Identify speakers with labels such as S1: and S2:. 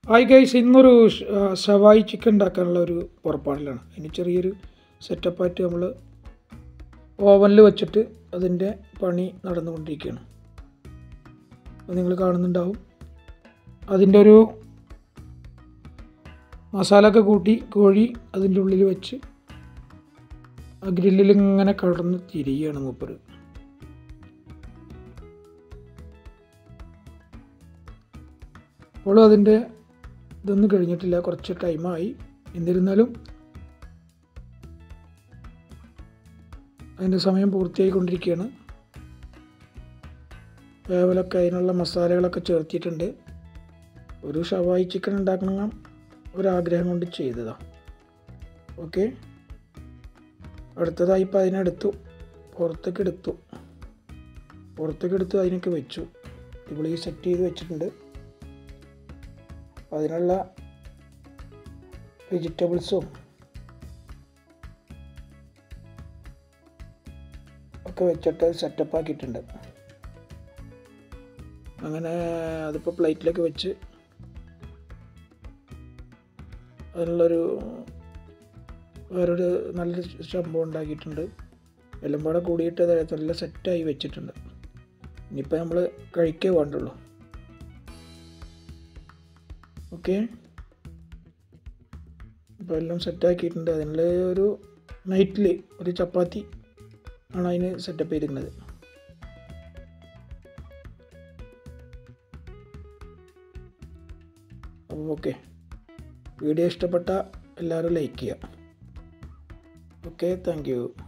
S1: hi guys ഇന്നൊരു ഷ- ആ, ഷവായി ചിക്കൻ ഉണ്ടാക്കാനുള്ള ഒരു പുറപ്പാടിലാണ് അതിന് ചെറിയൊരു സെറ്റപ്പായിട്ട് നമ്മൾ ഓവനിൽ വെച്ചിട്ട് അതിൻ്റെ പണി നടന്നുകൊണ്ടിരിക്കുകയാണ് അപ്പോൾ നിങ്ങൾ കാണുന്നുണ്ടാവും അതിൻ്റെ ഒരു മസാല ഒക്കെ കൂട്ടി കോഴി അതിൻ്റെ ഉള്ളിൽ വെച്ച് ആ ഗ്രില്ലിൽ ഇങ്ങനെ കടന്ന് തിരിയുകയാണ് മൂപ്പര് അപ്പോഴും അതിൻ്റെ ഇതൊന്നും കഴിഞ്ഞിട്ടില്ല കുറച്ച് ടൈമായി എന്നിരുന്നാലും അതിൻ്റെ സമയം പൂർത്തിയായിക്കൊണ്ടിരിക്കുകയാണ് വേവലൊക്കെ അതിനുള്ള മസാലകളൊക്കെ ചേർത്തിട്ടുണ്ട് ഒരു ഷവായി ചിക്കൻ ഉണ്ടാക്കണം ഒരാഗ്രഹം കൊണ്ട് ചെയ്തതാണ് ഓക്കെ അടുത്തതായി ഇപ്പം അതിനെടുത്തു പുറത്തേക്ക് എടുത്തു പുറത്തേക്ക് എടുത്ത് അതിനൊക്കെ വെച്ചു ഇവിടെ ഈ സെറ്റ് ചെയ്ത് വെച്ചിട്ടുണ്ട് അതിനുള്ള വെജിറ്റബിൾസും ഒക്കെ വെച്ചിട്ട് സെറ്റപ്പ് ആക്കിയിട്ടുണ്ട് അങ്ങനെ അതിപ്പോൾ പ്ലേറ്റിലേക്ക് വെച്ച് അതിനുള്ളൊരു വേറൊരു നല്ലൊരു സംഭവം ഉണ്ടാക്കിയിട്ടുണ്ട് എല്ലാം കൂടെ കൂടിയിട്ട് അത് നല്ല സെറ്റായി വെച്ചിട്ടുണ്ട് ഇനിയിപ്പോൾ നമ്മൾ കഴിക്കേ വേണ്ടുള്ളൂ ഓക്കെ ഇപ്പോൾ എല്ലാം സെറ്റാക്കിയിട്ടുണ്ട് അതിനുള്ള ഒരു നൈറ്റിൽ ഒരു ചപ്പാത്തി ആണ് അതിന് സെറ്റപ്പ് ചെയ്തിരിക്കുന്നത് അപ്പോൾ ഓക്കെ വീഡിയോ ഇഷ്ടപ്പെട്ട എല്ലാവരും ലൈക്ക് ചെയ്യുക ഓക്കെ താങ്ക് യു